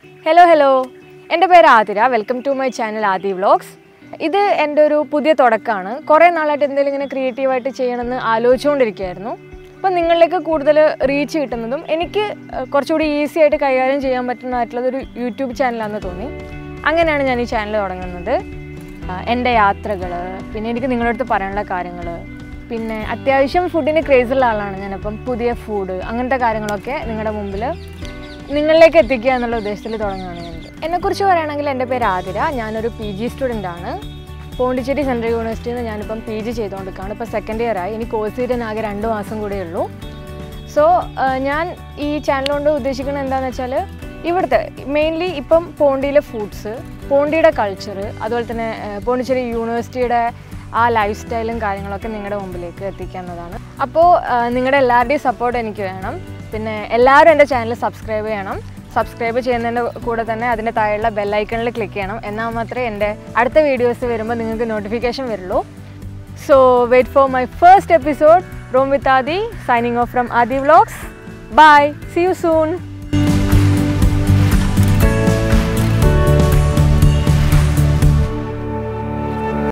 Hello hello എൻ്റെ പേര് Athira welcome to my channel Aadhi vlogs ഇത് എൻ്റെ ഒരു പുതിയ തുടക്കമാണ് കുറേ നാളായിട്ട് എന്തെങ്കിലും ഇങ്ങനെ ക്രിയേറ്റീവായിട്ട് ചെയ്യണമെന്ന് ആലോചിച്ചുകൊണ്ടിരിക്കുകയായിരുന്നു അപ്പം നിങ്ങളിലേക്ക് കൂടുതൽ റീച്ച് കിട്ടുന്നതും എനിക്ക് ഏഹ്, കുറച്ചുകൂടി ഈസി ആയിട്ട് കൈകാര്യം ചെയ്യാൻ പറ്റുന്നതായിട്ടുള്ളത് ഒരു യൂട്യൂബ് ചാനലാണെന്ന് തോന്നി അങ്ങനെയാണ് ഞാൻ ഈ ചാനൽ തുടങ്ങുന്നത് ആ, എൻ്റെ യാത്രകൾ പിന്നെ എനിക്ക് നിങ്ങളുടെ അടുത്ത് പറയാനുള്ള കാര്യങ്ങൾ പിന്നെ അത്യാവശ്യം ഫുഡിന് ക്രേസുള്ള ആളാണ് ഞാനപ്പം പുതിയ ഫുഡ് അങ്ങനത്തെ കാര്യങ്ങളൊക്കെ നിങ്ങളുടെ മുമ്പിൽ നിങ്ങളിലേക്ക് എത്തിക്കുക എന്നുള്ള ഉദ്ദേശത്തിൽ തുടങ്ങുകയാണ് ഞാൻ എന്നെക്കുറിച്ച് പറയുകയാണെങ്കിൽ എൻ്റെ പേര് ആതിര ഞാനൊരു പി ജി സ്റ്റുഡൻ്റ് ആണ് പോണ്ടിച്ചേരി സെൻട്രൽ യൂണിവേഴ്സിറ്റിയിൽ നിന്ന് ഞാനിപ്പം പി ജി ചെയ്തുകൊണ്ടിരിക്കുകയാണ് ഇപ്പോൾ സെക്കൻഡ് ഇയർ ആയി ഇനി കോഴ്സ് ചെയ്തിട്ട് ആകെ രണ്ട് മാസം കൂടെ ഉള്ളൂ സോ ഞാൻ ഈ ചാനൽ കൊണ്ട് ഉദ്ദേശിക്കുന്നത് എന്താണെന്ന് വെച്ചാൽ ഇവിടുത്തെ മെയിൻലി ഇപ്പം പോണ്ടിയിലെ ഫുഡ്സ് പോണ്ടിയുടെ കൾച്ചർ അതുപോലെ തന്നെ ആ, പോണ്ടിച്ചേരി യൂണിവേഴ്സിറ്റിയുടെ ആ ലൈഫ് സ്റ്റൈലും കാര്യങ്ങളൊക്കെ നിങ്ങളുടെ മുമ്പിലേക്ക് എത്തിക്കാവുന്നതാണ് അപ്പോൾ നിങ്ങളുടെ എല്ലാവരുടെയും സപ്പോർട്ട് എനിക്ക് വേണം പിന്നെ എല്ലാവരും എൻ്റെ ചാനൽ സബ്സ്ക്രൈബ് ചെയ്യണം സബ്സ്ക്രൈബ് ചെയ്യുന്നതിൻ്റെ കൂടെ തന്നെ അതിൻ്റെ താഴെയുള്ള ബെല്ലൈക്കണിൽ ക്ലിക്ക് ചെയ്യണം എന്നാൽ മാത്രമേ എൻ്റെ അടുത്ത വീഡിയോസ് വരുമ്പോൾ നിങ്ങൾക്ക് നോട്ടിഫിക്കേഷൻ വരുള്ളൂ So wait for my first episode. Roam with Adi, signing off from Adi Vlogs. Bye. See you soon.